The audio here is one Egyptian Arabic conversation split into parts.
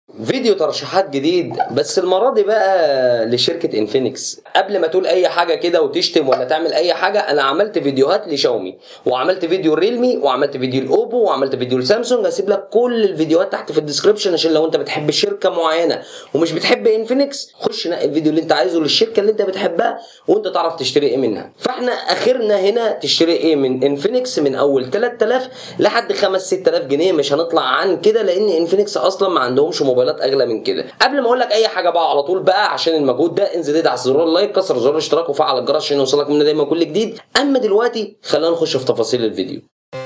فيديو ترشيحات جديد بس المره دي بقى لشركه انفينكس قبل ما تقول اي حاجه كده وتشتم ولا تعمل اي حاجه انا عملت فيديوهات لشاومي وعملت فيديو ريلمي وعملت فيديو الاوبو وعملت فيديو لسامسونج هسيب لك كل الفيديوهات تحت في الديسكربشن عشان لو انت بتحب شركه معينه ومش بتحب انفينكس خش نقي الفيديو اللي انت عايزه للشركه اللي انت بتحبها وانت تعرف تشتري ايه منها فاحنا اخرنا هنا تشتري ايه من انفينكس من اول 3000 لحد 5 6000 جنيه مش هنطلع عن كده لان انفينكس اصلا ما عندهمش موبايلات اغلى من كده قبل ما اقول لك اي حاجه بقى على طول بقى عشان المجهود ده انزل ادعس زرار اللايك كسر زرار الاشتراك وفعل الجرس عشان يوصلك مننا دايما كل جديد اما دلوقتي خلينا نخش في تفاصيل الفيديو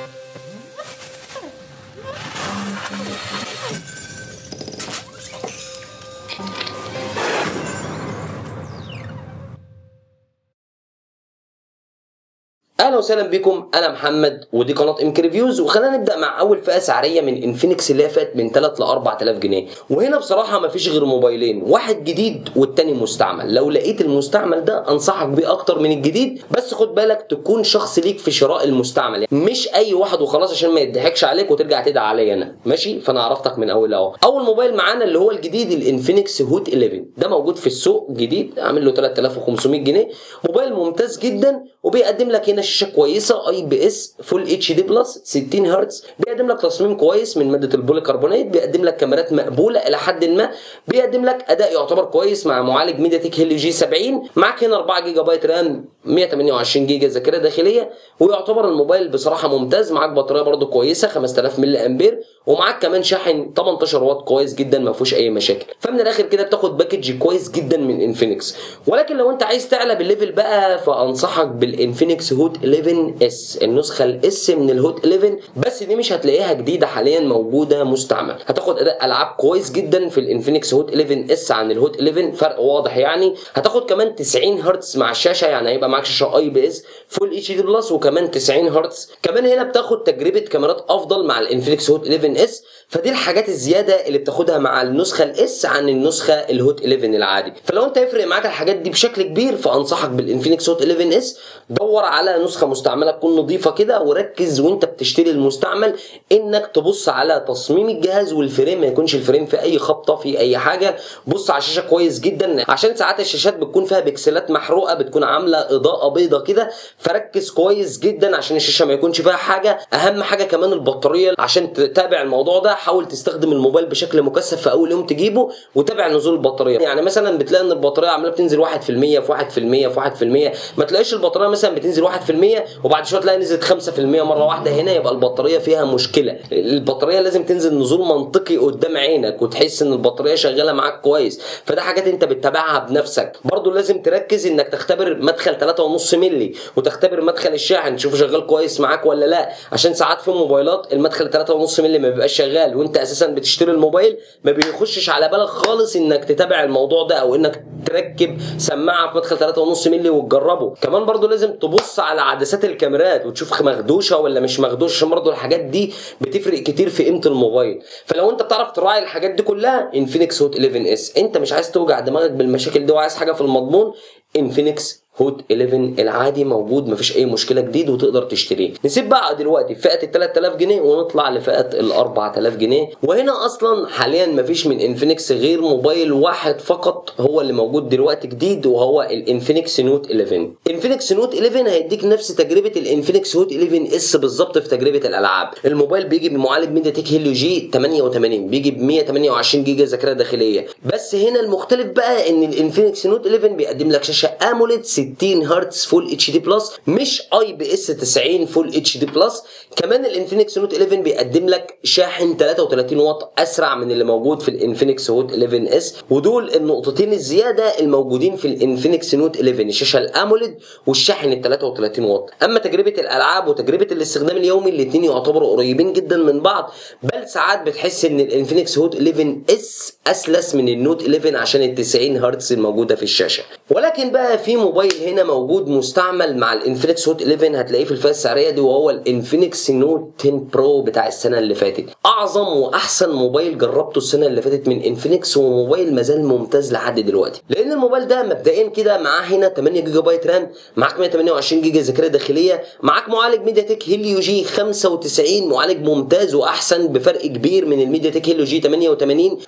اهلا وسهلا بكم انا محمد ودي قناه ام ريفيوز وخلينا نبدا مع اول فئه سعريه من انفينكس اللي هي فئه من 3 ل 4000 جنيه وهنا بصراحه ما فيش غير موبايلين واحد جديد والتاني مستعمل لو لقيت المستعمل ده انصحك بيه اكتر من الجديد بس خد بالك تكون شخص ليك في شراء المستعمل يعني مش اي واحد وخلاص عشان ما يضحكش عليك وترجع تدعي عليا انا ماشي فانا عرفتك من اول اهو اول موبايل معانا اللي هو الجديد الانفينكس هوت 11 ده موجود في السوق جديد عامل له 3500 جنيه موبايل ممتاز جدا وبيقدم لك هنا شاشه كويسه اي بي اس فول اتش دي بلس 60 هرتز بيقدم لك تصميم كويس من ماده البوليكربونات بيقدم لك كاميرات مقبوله الى حد ما بيقدم لك اداء يعتبر كويس مع معالج ميديا تك هيليو جي 70 معاك هنا 4 جيجا بايت رام 128 جيجا ذاكره داخليه ويعتبر الموبايل بصراحه ممتاز معاك بطاريه برده كويسه 5000 ملي امبير ومعاك كمان شاحن 18 واط كويس جدا ما فيهوش اي مشاكل فمن الاخر كده بتاخد باكج كويس جدا من انفينكس ولكن لو انت عايز تعلى بالليفل بقى فانصحك بالانفينكس هوت 11 اس النسخه الاس من الهوت 11 بس دي مش هتلاقيها جديده حاليا موجوده مستعمل هتاخد اداء العاب كويس جدا في الانفينكس هوت 11 اس عن الهوت 11 فرق واضح يعني هتاخد كمان 90 هرتز مع الشاشه يعني هيبقى معاك شاشه اي بي اس فول اتش دي بلس وكمان 90 هرتز كمان هنا بتاخد تجربه كاميرات افضل مع الانفينكس هوت 11 اس فدي الحاجات الزياده اللي بتاخدها مع النسخه الاس عن النسخه الهوت 11 العادي فلو انت يفرق معاك الحاجات دي بشكل كبير فانصحك بالانفينكس هوت 11 اس دور على نسخه مستعمله تكون نظيفه كده وركز وانت بتشتري المستعمل انك تبص على تصميم الجهاز والفريم ما يكونش الفريم في اي خبطه في اي حاجه بص على الشاشه كويس جدا عشان ساعات الشاشات بتكون فيها بكسلات محروقه بتكون عامله اضاءه بيضه كده فركز كويس جدا عشان الشاشه ما يكونش فيها حاجه اهم حاجه كمان البطاريه عشان تتابع الموضوع ده حاول تستخدم الموبايل بشكل مكثف في اول يوم تجيبه وتابع نزول البطاريه يعني مثلا بتلاقي ان البطاريه عماله بتنزل 1% في 1% في 1% ما تلاقيش البطاريه مثلا بتنزل 1% وبعد شويه تلاقي نزلت 5% مره واحده هنا يبقى البطاريه فيها مشكله البطاريه لازم تنزل نزول منطقي قدام عينك وتحس ان البطاريه شغاله معاك كويس فده حاجات انت بتتابعها بنفسك برضو لازم تركز انك تختبر مدخل 3.5 مللي وتختبر مدخل الشاحن تشوفه شغال كويس معاك ولا لا عشان ساعات في موبايلات المدخل 3.5 مللي ما بيبقاش شغال وانت اساسا بتشتري الموبايل ما بيخشش على بالك خالص انك تتابع الموضوع ده او انك تركب سماعه في مدخل 3.5 مللي وتجربه كمان برضو لازم تبص على عدسات الكاميرات وتشوف مخدوشه ولا مش مخدوشه عشان برضو الحاجات دي بتفرق كتير في قيمه الموبايل فلو انت بتعرف تراعي الحاجات دي كلها انفينكس هوت 11 اس انت مش عايز توجع دماغك بالمشاكل دي وعايز حاجه في المضمون انفينكس هوت 11 العادي موجود مفيش اي مشكله جديد وتقدر تشتريه نسيب بقى دلوقتي فئه ال 3000 جنيه ونطلع لفئه ال 4000 جنيه وهنا اصلا حاليا مفيش من انفينكس غير موبايل واحد فقط هو اللي موجود دلوقتي جديد وهو الانفينكس نوت 11 انفينكس نوت 11 هيديك نفس تجربه الانفينكس هوت 11 اس بالظبط في تجربه الالعاب الموبايل بيجي بمعالج ميديا تك هيليو جي 88 بيجي ب 128 جيجا ذاكره داخليه بس هنا المختلف بقى ان الانفينكس نوت 11 بيقدم لك شاشه اموليد 60 هرتز فول اتش دي بلس مش اي بي اس 90 فول اتش دي بلس كمان الانفينكس نوت 11 بيقدم لك شاحن 33 واط اسرع من اللي موجود في الانفينكس هوت 11 اس ودول النقطتين الزياده الموجودين في الانفينكس نوت 11 الشاشه الاموليد والشاحن ال 33 واط اما تجربه الالعاب وتجربه الاستخدام اليومي الاثنين يعتبروا قريبين جدا من بعض بل ساعات بتحس ان الانفينكس هوت 11 اس اسلس من النوت 11 عشان ال 90 هرتز الموجوده في الشاشه ولكن بقى في موبايل هنا موجود مستعمل مع الانفينكس هوت 11 هتلاقيه في الفئه السعريه دي وهو الانفينكس نوت 10 برو بتاع السنه اللي فاتت اعظم واحسن موبايل جربته السنه اللي فاتت من انفينكس وموبايل مازال ممتاز لحد دلوقتي لان الموبايل ده مبدئيا كده معاه هنا 8 جيجا بايت رام معاك 128 جيجا ذاكره داخليه معاك معالج ميديا تك هيليو جي 95 معالج ممتاز واحسن بفرق كبير من الميديا تك هيليو جي 88 معاك كمان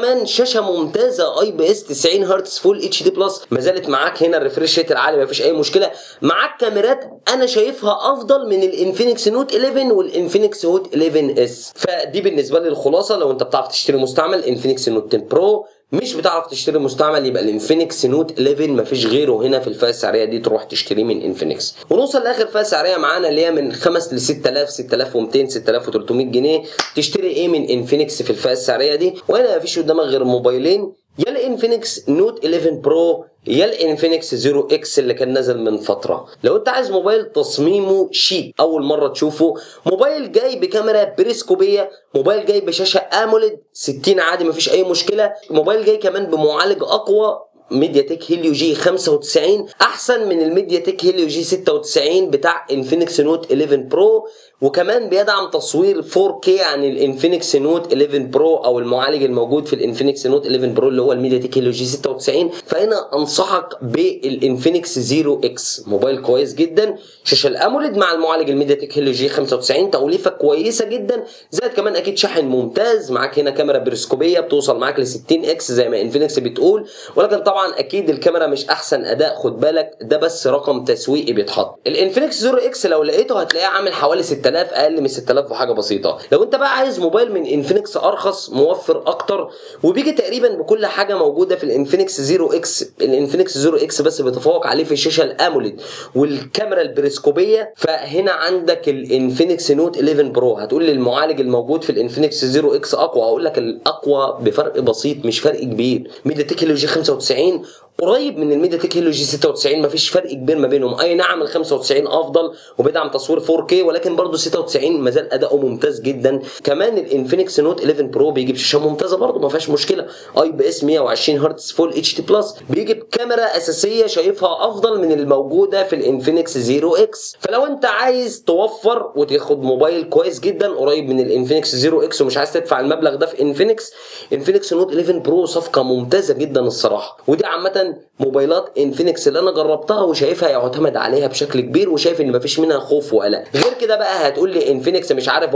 كمان شاشه ممتازه اي بي اس 90 هرتز فول اتش دي بلس ما زالت معاك هنا الريفرش ريت العالي ما فيش اي مشكله معاك كاميرات انا شايفها افضل من الانفينكس نوت 11 والانفينكس نوت 11 اس فدي بالنسبه لي الخلاصه لو انت بتعرف تشتري مستعمل انفينكس نوت 10 برو مش بتعرف تشتري مستعمل يبقى الانفينكس نوت 11 مفيش غيره هنا في الفئه السعريه دي تروح تشتريه من انفينكس ونوصل لاخر فئه سعريه معانا اللي هي من 5 ل 6000 6200 6300 جنيه تشتري ايه من انفينكس في الفئه السعريه دي وهنا مفيش قدامك غير موبايلين يا الانفينكس نوت 11 برو يا الانفينكس 0 اكس اللي كان نازل من فتره لو انت عايز موبايل تصميمه شيك اول مره تشوفه موبايل جاي بكاميرا بريسكوبيه موبايل جاي بشاشه اموليد 60 عادي مفيش اي مشكله موبايل جاي كمان بمعالج اقوى ميديا تك هيليو جي 95 احسن من الميديا تك هيليو جي 96 بتاع انفينكس نوت 11 برو وكمان بيدعم تصوير 4K عن الانفينكس نوت 11 برو او المعالج الموجود في الانفينكس نوت 11 برو اللي هو الميديا تك هيليو جي 96 فهنا انصحك بالانفينكس 0 اكس موبايل كويس جدا شاشه الاموليد مع المعالج الميديا تك هيليو جي 95 توليفه كويسه جدا زائد كمان اكيد شاحن ممتاز معاك هنا كاميرا بريسكوبيه بتوصل معاك ل 60 اكس زي ما انفينكس بتقول ولكن طبعا اكيد الكاميرا مش احسن اداء خد بالك ده بس رقم تسويقي بيتحط الانفينكس 0 اكس لو لقيته هتلاقيه عامل حوالي 6000 اقل من 6000 وحاجه بسيطه لو انت بقى عايز موبايل من انفينكس ارخص موفر اكتر وبيجي تقريبا بكل حاجه موجوده في الانفينكس 0 اكس الانفينكس 0 اكس بس بيتفوق عليه في الشاشه الاموليد والكاميرا البريسكوبيه فهنا عندك الانفينكس نوت 11 برو هتقول لي المعالج الموجود في الانفينكس 0 اكس اقوى اقول لك الاقوى بفرق بسيط مش فرق كبير ميديا تك جي 95 قريب من الميديا تك هيلو جي 96 مفيش فرق كبير ما بينهم اي نعم ال 95 افضل وبيدعم تصوير 4K ولكن برضه 96 ما زال اداؤه ممتاز جدا كمان الانفينكس نوت 11 برو بيجي بشاشه ممتازه برضه ما فيهاش مشكله اي بي اس 120 هرتز فول اتش دي بلس بيجي بكاميرا اساسيه شايفها افضل من الموجوده في الانفينكس 0 اكس فلو انت عايز توفر وتاخد موبايل كويس جدا قريب من الانفينكس 0 اكس ومش عايز تدفع المبلغ ده في انفينكس انفينكس نوت 11 برو صفقه ممتازه جدا الصراحه ودي عامه موبايلات انفينكس اللي انا جربتها وشايفها يعتمد عليها بشكل كبير وشايف ان مفيش منها خوف وقلق غير كده بقى هتقول لي انفينكس مش عارف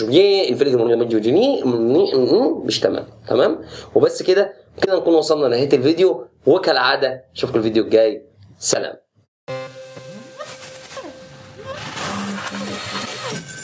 انفينكس مش تمام تمام وبس كده كده نكون وصلنا لنهايه الفيديو وكالعاده اشوفكم الفيديو الجاي سلام